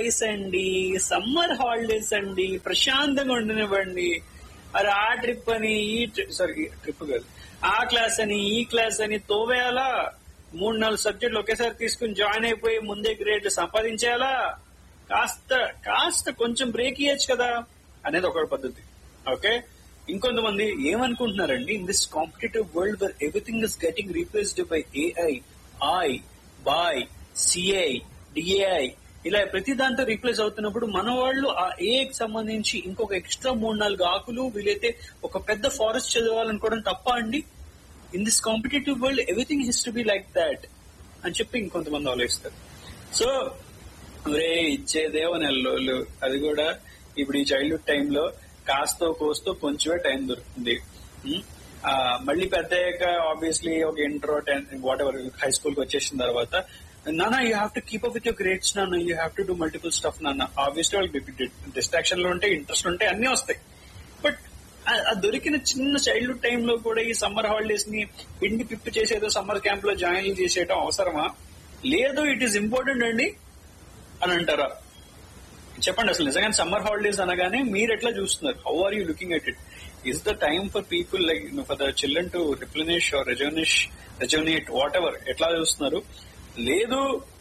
Rice అండి summer holidays అండి ప్రశాంతంగా ఉండనివ్వండి మరి ఆ ట్రిప్ అని ఈ సారీ ట్రిప్ కాదు ఆ క్లాస్ అని ఈ క్లాస్ అని తోవేయాలా మూడు నాలుగు సబ్జెక్టులు ఒకేసారి తీసుకుని జాయిన్ అయిపోయి ముందే గ్రేడ్లు సంపాదించేయాలా కాస్త కాస్త కొంచెం బ్రేక్ ఇవ్వచ్చు కదా అనేది ఒక పద్ధతి ఓకే ఇంకొంతమంది ఏమనుకుంటున్నారండి in this competitive world where everything is getting replaced by AI ఐ బాయ్ సిఐ డిఏఐ ఇలా ప్రతి దాంతో రీప్లేస్ అవుతున్నప్పుడు మన వాళ్ళు ఆ ఏఐకి సంబంధించి ఇంకొక ఎక్స్ట్రా మూడు నాలుగు ఆకులు వీలైతే ఒక పెద్ద ఫారెస్ట్ చదవాలనుకోవడం తప్ప అండి in this competitive world everything has to be like that అని చెప్పి ఇంకొంతమంది ఆలోచిస్తారు సో రే ఇచ్చేదేవో నెలలు అది కూడా ఇప్పుడు ఈ చైల్డ్హుడ్ టైంలో కాస్తో కోస్తో కొంచెమే టైం దొరుకుతుంది ఉం? ఆ, మళ్ళీ పెద్దయ్యాక ఆబ్వియస్లీ ఒక ఇంట్రో టెన్ వాట్ ఎవర్ హై స్కూల్ కి వచ్చేసిన తర్వాత నానా you have to keep up with your grades నాన్న you have to do multiple stuff నాన్న ఆబ్వియస్లీ వాళ్ళకి డిస్ట్రాక్షన్ లో ఉంటాయి ఇంట్రెస్ట్ ఉంటాయి అన్ని వస్తాయి బట్ ఆ దొరికిన చిన్న చైల్డ్హుడ్ టైంలో కూడా ఈ సమ్మర్ హాలిడేస్ ని పిండి పిప్పి చేసేదో సమ్మర్ క్యాంప్ లో జాయిన్ చేసేయడం అవసరమా లేదు ఇట్ ఈస్ ఇంపార్టెంట్ అండి అని అంటారా చెప్పండి అసలు నిజంగా సమ్మర్ హాలిడేస్ అనగానే మీరు ఎట్లా చూస్తున్నారు how are you looking at it is the time for people like for the children to replenish or రెజోనిష్ రెజోనేట్ వాట్ ఎవర్ ఎట్లా చూస్తున్నారు లేదు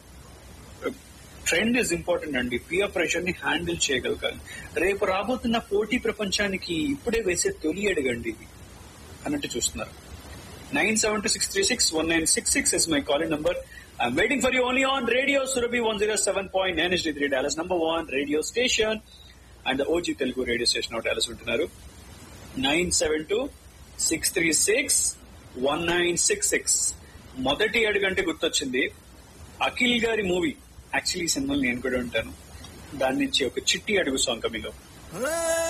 ట్రెండ్ ఇస్ ఇంపార్టెంట్ అండి పియర్ ప్రెషర్ ని హ్యాండిల్ చేయగలగాలి రేపు రాబోతున్న పోటీ ప్రపంచానికి ఇప్పుడే వేసే తొలి అడుగండి ఇది అన్నట్టు చూస్తున్నారు nine seven two six three six one nine six six is my calling number I'm waiting for you only on radio Surabhi one zero seven point nine S three Dallas number one radio station and OG Telugu radio station out Dallas ఉంటున్నారు nine seven two six three six one nine six six మొదటి అడుగంటే గుర్తొచ్చింది అఖిల్ గారి movie actually ఈ సినిమాలు నేను కూడా ఉంటాను దాని నుంచి ఒక చిట్టి అడుగు సాంగ్ కమిలో